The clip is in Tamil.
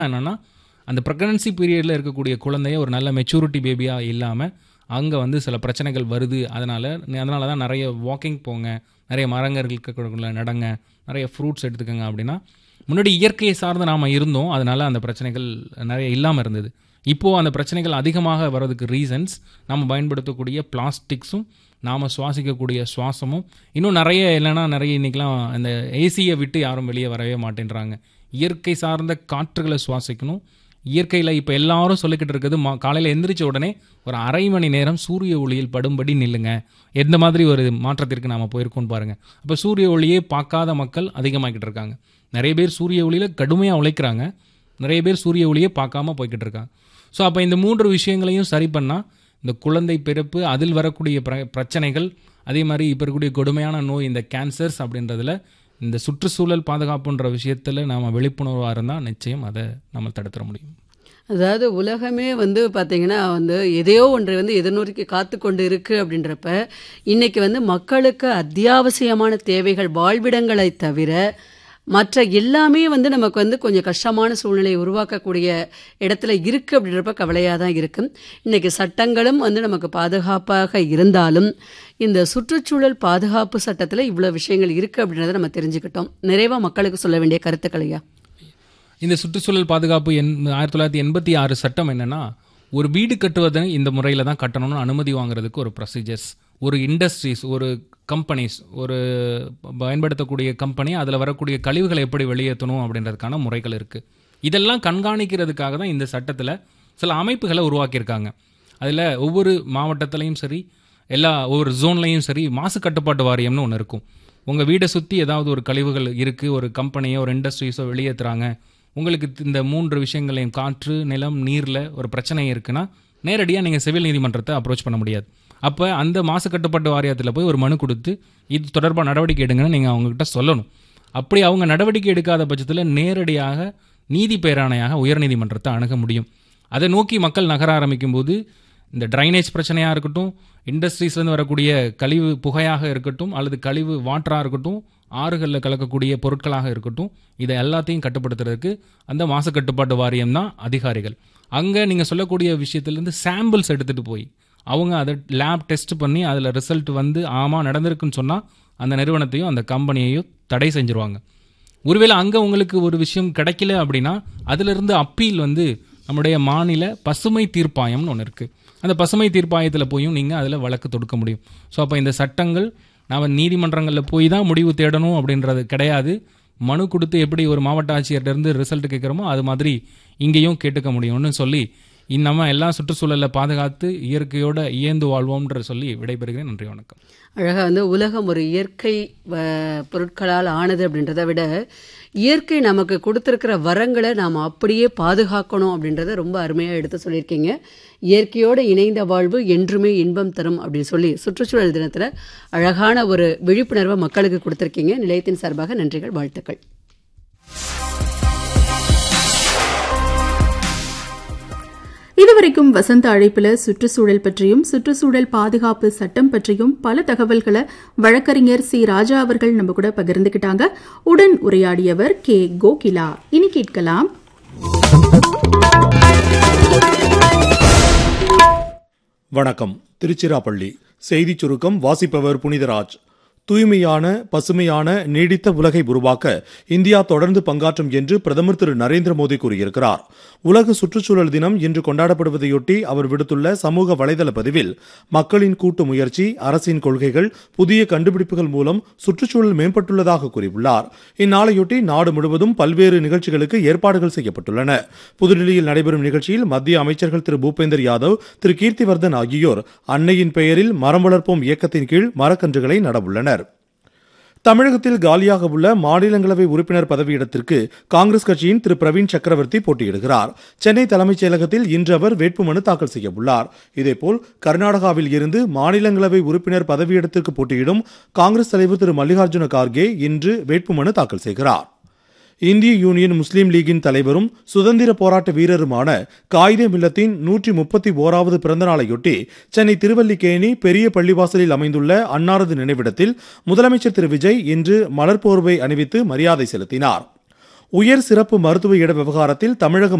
என்னன்னா அந்த ப்ரெக்னன்சி பீரியடில் இருக்கக்கூடிய குழந்தைய ஒரு நல்ல மெச்சூரிட்டி பேபியாக இல்லாமல் அங்கே வந்து சில பிரச்சனைகள் வருது அதனால் அதனால தான் நிறைய வாக்கிங் போங்க நிறைய மரங்களுக்கு நடங்க நிறைய ஃப்ரூட்ஸ் எடுத்துக்கோங்க அப்படின்னா முன்னாடி இயற்கையை சார்ந்து நாம் இருந்தோம் அதனால அந்த பிரச்சனைகள் நிறைய இல்லாமல் இருந்தது இப்போது அந்த பிரச்சனைகள் அதிகமாக வர்றதுக்கு ரீசன்ஸ் நம்ம பயன்படுத்தக்கூடிய பிளாஸ்டிக்ஸும் நாம் சுவாசிக்கக்கூடிய சுவாசமும் இன்னும் நிறைய இல்லைன்னா நிறைய இன்றைக்கெலாம் அந்த ஏசியை விட்டு யாரும் வெளியே வரவே மாட்டேன்றாங்க இயற்கை சார்ந்த காற்றுகளை சுவாசிக்கணும் இயற்கையில் இப்போ எல்லாரும் சொல்லிக்கிட்டு இருக்குது மா காலையில் எந்திரிச்ச உடனே ஒரு அரை மணி நேரம் சூரிய ஒளியில் படும்படி நில்லுங்க எந்த மாதிரி ஒரு மாற்றத்திற்கு நாம் போயிருக்கோம்னு பாருங்கள் அப்போ சூரிய ஒளியே பார்க்காத மக்கள் அதிகமாகிக்கிட்டு இருக்காங்க நிறைய பேர் சூரிய ஒளியில் கடுமையாக உழைக்கிறாங்க நிறைய பேர் சூரிய ஒளியே பார்க்காம போய்கிட்டு இருக்காங்க ஸோ அப்போ இந்த மூன்று விஷயங்களையும் சரி பண்ணால் இந்த குழந்தை பிறப்பு அதில் வரக்கூடிய பிர பிரச்சனைகள் அதே மாதிரி இப்போ இருக்கக்கூடிய கொடுமையான நோய் இந்த கேன்சர்ஸ் அப்படின்றதுல இந்த சுற்றுச்சூழல் பாதுகாப்புன்ற விஷயத்தில் நாம் விழிப்புணர்வாக இருந்தால் நிச்சயம் அதை நம்ம தடுத்துட முடியும் அதாவது உலகமே வந்து பார்த்தீங்கன்னா வந்து எதையோ ஒன்றை வந்து எதிர்நோக்கி காத்து கொண்டு இருக்கு அப்படின்றப்ப இன்னைக்கு வந்து மக்களுக்கு அத்தியாவசியமான தேவைகள் வாழ்விடங்களை தவிர மற்ற எல்லாமே வந்து நமக்கு வந்து கொஞ்சம் கஷ்டமான சூழ்நிலையை உருவாக்கக்கூடிய இடத்துல இருக்குது அப்படின்றப்ப கவலையாக தான் இருக்குது இன்றைக்கி சட்டங்களும் வந்து நமக்கு பாதுகாப்பாக இருந்தாலும் இந்த சுற்றுச்சூழல் பாதுகாப்பு சட்டத்தில் இவ்வளோ விஷயங்கள் இருக்குது அப்படின்றத நம்ம தெரிஞ்சுக்கிட்டோம் நிறைவாக மக்களுக்கு சொல்ல வேண்டிய கருத்துக்களையா இந்த சுற்றுச்சூழல் பாதுகாப்பு என் ஆயிரத்தி தொள்ளாயிரத்தி எண்பத்தி ஆறு சட்டம் என்னென்னா ஒரு வீடு கட்டுவதை இந்த முறையில் தான் கட்டணும்னு அனுமதி வாங்குறதுக்கு ஒரு ப்ரொசீஜர்ஸ் ஒரு இண்டஸ்ட்ரீஸ் ஒரு கம்பெனிஸ் ஒரு பயன்படுத்தக்கூடிய கம்பெனி அதில் வரக்கூடிய கழிவுகளை எப்படி வெளியேற்றணும் அப்படின்றதுக்கான முறைகள் இருக்குது இதெல்லாம் கண்காணிக்கிறதுக்காக தான் இந்த சட்டத்தில் சில அமைப்புகளை உருவாக்கியிருக்காங்க அதில் ஒவ்வொரு மாவட்டத்திலையும் சரி எல்லா ஒவ்வொரு ஜோன்லையும் சரி மாசு கட்டுப்பாட்டு வாரியம்னு ஒன்று இருக்கும் உங்கள் வீடை சுற்றி ஏதாவது ஒரு கழிவுகள் இருக்குது ஒரு கம்பெனியோ ஒரு இண்டஸ்ட்ரீஸோ வெளியேற்றுறாங்க உங்களுக்கு இந்த மூன்று விஷயங்களையும் காற்று நிலம் நீரில் ஒரு பிரச்சனை இருக்குன்னா நேரடியாக நீங்கள் சிவில் நீதிமன்றத்தை அப்ரோச் பண்ண முடியாது அப்போ அந்த மாசு கட்டுப்பாட்டு வாரியத்தில் போய் ஒரு மனு கொடுத்து இது தொடர்பாக நடவடிக்கை எடுங்கன்னு நீங்கள் அவங்ககிட்ட சொல்லணும் அப்படி அவங்க நடவடிக்கை எடுக்காத பட்சத்தில் நேரடியாக நீதி பேராணையாக உயர்நீதிமன்றத்தை அணுக முடியும் அதை நோக்கி மக்கள் நகர ஆரம்பிக்கும் போது இந்த ட்ரைனேஜ் பிரச்சனையாக இருக்கட்டும் இண்டஸ்ட்ரீஸ்லேருந்து வரக்கூடிய கழிவு புகையாக இருக்கட்டும் அல்லது கழிவு வாட்டராக இருக்கட்டும் ஆறுகளில் கலக்கக்கூடிய பொருட்களாக இருக்கட்டும் இதை எல்லாத்தையும் கட்டுப்படுத்துறதுக்கு அந்த மாசு கட்டுப்பாட்டு வாரியம் தான் அதிகாரிகள் அங்கே நீங்கள் சொல்லக்கூடிய விஷயத்துலேருந்து சாம்பிள்ஸ் எடுத்துகிட்டு போய் அவங்க அதை லேப் டெஸ்ட் பண்ணி அதில் ரிசல்ட் வந்து ஆமாம் நடந்திருக்குன்னு சொன்னால் அந்த நிறுவனத்தையும் அந்த கம்பெனியையும் தடை செஞ்சுருவாங்க ஒருவேளை அங்கே உங்களுக்கு ஒரு விஷயம் கிடைக்கல அப்படின்னா அதிலிருந்து அப்பீல் வந்து நம்முடைய மாநில பசுமை தீர்ப்பாயம்னு ஒன்று இருக்குது அந்த பசுமை தீர்ப்பாயத்தில் போயும் நீங்கள் அதில் வழக்கு தொடுக்க முடியும் ஸோ அப்போ இந்த சட்டங்கள் நாம் நீதிமன்றங்களில் போய் தான் முடிவு தேடணும் அப்படின்றது கிடையாது மனு கொடுத்து எப்படி ஒரு மாவட்ட ஆட்சியர்கிட்டருந்து ரிசல்ட் கேட்குறோமோ அது மாதிரி இங்கேயும் கேட்டுக்க முடியும்னு சொல்லி நம்ம எல்லாம் சுற்றுச்சூழலை பாதுகாத்து இயற்கையோட இயந்து வாழ்வோம்ன்ற சொல்லி விடைபெறுகிறேன் நன்றி வணக்கம் அழகாக வந்து உலகம் ஒரு இயற்கை பொருட்களால் ஆனது அப்படின்றத விட இயற்கை நமக்கு கொடுத்துருக்கிற வரங்களை நாம் அப்படியே பாதுகாக்கணும் அப்படின்றத ரொம்ப அருமையாக எடுத்து சொல்லியிருக்கீங்க இயற்கையோடு இணைந்த வாழ்வு என்றுமே இன்பம் தரும் அப்படின்னு சொல்லி சுற்றுச்சூழல் தினத்தில் அழகான ஒரு விழிப்புணர்வை மக்களுக்கு கொடுத்துருக்கீங்க நிலையத்தின் சார்பாக நன்றிகள் வாழ்த்துக்கள் இதுவரைக்கும் வசந்த அழைப்புல சுற்றுச்சூழல் பற்றியும் சுற்றுச்சூழல் பாதுகாப்பு சட்டம் பற்றியும் பல தகவல்களை வழக்கறிஞர் சி ராஜா அவர்கள் நம்ம கூட பகிர்ந்துகிட்டாங்க உடன் உரையாடியவர் கே கோகிலா இனி கேட்கலாம் வணக்கம் திருச்சிராப்பள்ளி செய்திச் சுருக்கம் வாசிப்பவர் புனிதராஜ் தூய்மையான பசுமையான நீடித்த உலகை உருவாக்க இந்தியா தொடர்ந்து பங்காற்றும் என்று பிரதமர் திரு நரேந்திர மோடி கூறியிருக்கிறார் உலக சுற்றுச்சூழல் தினம் இன்று கொண்டாடப்படுவதையொட்டி அவர் விடுத்துள்ள சமூக வலைதள பதிவில் மக்களின் கூட்டு முயற்சி அரசின் கொள்கைகள் புதிய கண்டுபிடிப்புகள் மூலம் சுற்றுச்சூழல் மேம்பட்டுள்ளதாக கூறியுள்ளார் இந்நாளையொட்டி நாடு முழுவதும் பல்வேறு நிகழ்ச்சிகளுக்கு ஏற்பாடுகள் செய்யப்பட்டுள்ளன புதுடில்லியில் நடைபெறும் நிகழ்ச்சியில் மத்திய அமைச்சர்கள் திரு பூபேந்தர் யாதவ் திரு கீர்த்திவர்தன் ஆகியோர் அன்னையின் பெயரில் மரம் வளர்ப்போம் இயக்கத்தின் கீழ் மரக்கன்றுகளை நடவுள்ளனர் தமிழகத்தில் காலியாக உள்ள மாநிலங்களவை உறுப்பினர் பதவியிடத்திற்கு காங்கிரஸ் கட்சியின் திரு பிரவீன் சக்கரவர்த்தி போட்டியிடுகிறார் சென்னை தலைமைச் செயலகத்தில் இன்று அவர் வேட்புமனு தாக்கல் செய்ய உள்ளார் இதேபோல் கர்நாடகாவில் இருந்து மாநிலங்களவை உறுப்பினர் பதவியிடத்திற்கு போட்டியிடும் காங்கிரஸ் தலைவர் திரு மல்லிகார்ஜுன கார்கே இன்று வேட்புமனு தாக்கல் செய்கிறார் இந்திய யூனியன் முஸ்லீம் லீகின் தலைவரும் சுதந்திர போராட்ட வீரருமான காயிதே மில்லத்தின் நூற்றி முப்பத்தி ஓராவது பிறந்தநாளையொட்டி சென்னை திருவல்லிக்கேணி பெரிய பள்ளிவாசலில் அமைந்துள்ள அன்னாரது நினைவிடத்தில் முதலமைச்சர் திரு விஜய் இன்று மலர்போர்வை அணிவித்து மரியாதை செலுத்தினார் உயர் சிறப்பு மருத்துவ இட விவகாரத்தில் தமிழக